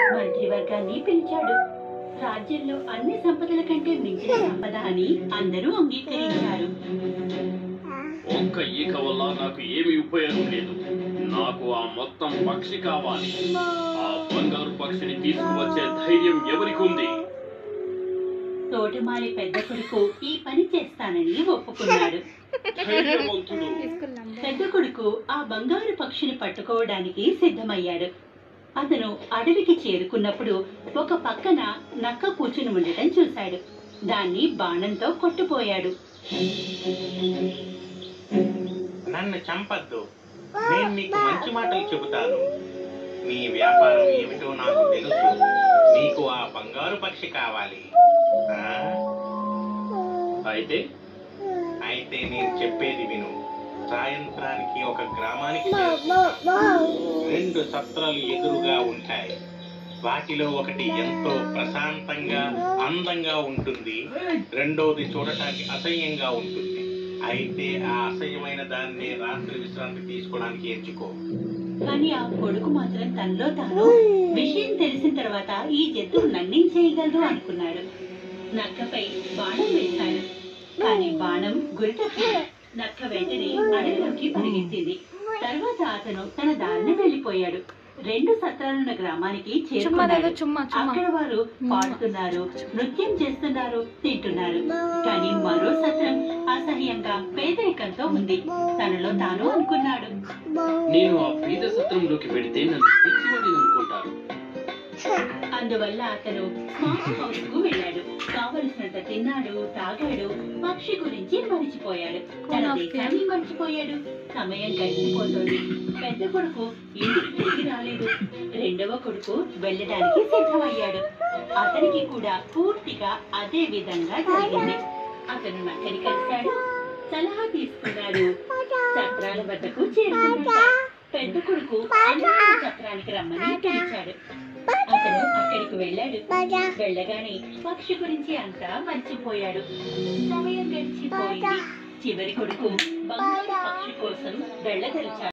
మంత్రివర్గాన్ని పిలిచాడు రాజ్యంలో అన్ని సంపదల కంటే మించిన సంపద అని అందరూ అంగీకరించారు ఒక్క ఈక వల్ల నాకు ఏమీ ఉపయోగం లేదు నాకు ఆ మొత్తం పక్షి కావాలి ఆ బంగారు పక్షిని తీసుకువచ్చే ధైర్యం ఎవరికి ఉంది తోటమాలి పెద్ద కొడుకు ఈ పని చేస్తానని ఒప్పుకున్నాడు ధైర్యవంతుడు పెద్ద కొడుకు ఆ బంగారు పక్షిని పట్టుకోవడానికి సిద్ధమయ్యాడు అతను అడవికి చేరుకున్నప్పుడు ఒక పక్కన నక్క కూర్చుని ఉండటం చూశాడు దాన్ని బాణంతో కొట్టుపోయాడు నన్ను చంపద్దు నేను నీకు మంచి మాటలు చెబుతాను నీ వ్యాపారం ఏమిటో నాకు తెలుసు నీకు ఆ బంగారు పక్షి కావాలి ఆ? అయితే అయితే నేను చెప్పేది విను సాయంత్రానికి ఒక గ్రామానికి చేరుకుంటాం. రెండు సత్రాలు ఎదురుగా ఉంటాయి వాటిలో ఒకటి ఎంతో ప్రశాంతంగా అందంగా ఉంటుంది రెండోది చూడటానికి అసహ్యంగా ఉంటుంది అయితే ఆ అసహ్యమైన దాన్ని రాత్రి విశ్రాంతి తీసుకోవడానికి ఎంచుకో కానీ ఆ కొడుకు మాత్రం తనలో తాను విషయం తెలిసిన తర్వాత ఈ జంతువు నన్నేం చేయగలదు అనుకున్నాడు నక్కపై బాణం వేశాడు కానీ బాణం గురి తప్పింది నక్క వెంటనే అడవిలోకి పరిగెత్తింది తర్వాత అతను తన దారిన వెళ్ళిపోయాడు రెండు సత్రాలున్న గ్రామానికి చుమ్మా దగ్గర చేరుకున్నాడు చుమ్మా చుమ్మా అక్కడ వారు పాడుతున్నారు నృత్యం చేస్తున్నారు తింటున్నారు కానీ మరో సత్రం అసహ్యంగా పేదరికంతో ఉంది తనలో తాను అనుకున్నాడు నేను ఆ బీద సత్రంలోకి వెళితే నన్ను పిచ్చివాడిని అనుకుంటారు అందువల్ల అతను స్మార్ట్ హౌస్ కు వెళ్ళాడు కావలసినంత తిన్నాడు తాగాడు పక్షి గురించి మరిచిపోయాడు తన దేశాన్ని మర్చిపోయాడు సమయం గడిచిపోతుంది పెద్ద కొడుకు ఇంటికి తిరిగి రాలేదు రెండవ కొడుకు వెళ్ళడానికి సిద్ధమయ్యాడు అతనికి కూడా పూర్తిగా అదే విధంగా జరిగింది అతను నక్కని కలిశాడు సలహా తీసుకున్నాడు సత్రాల వద్దకు చేరుకున్నాడు పెద్ద కొడుకు అందరినీ సత్రానికి రమ్మని పిలిచాడు అతను అక్కడికి వెళ్ళాడు వెళ్ళగానే పక్షి గురించి అంతా మర్చిపోయాడు సమయం గడిచిపోయింది చివరి కొడుకు బంగారు పక్షి కోసం వెళ్ళదలిచాడు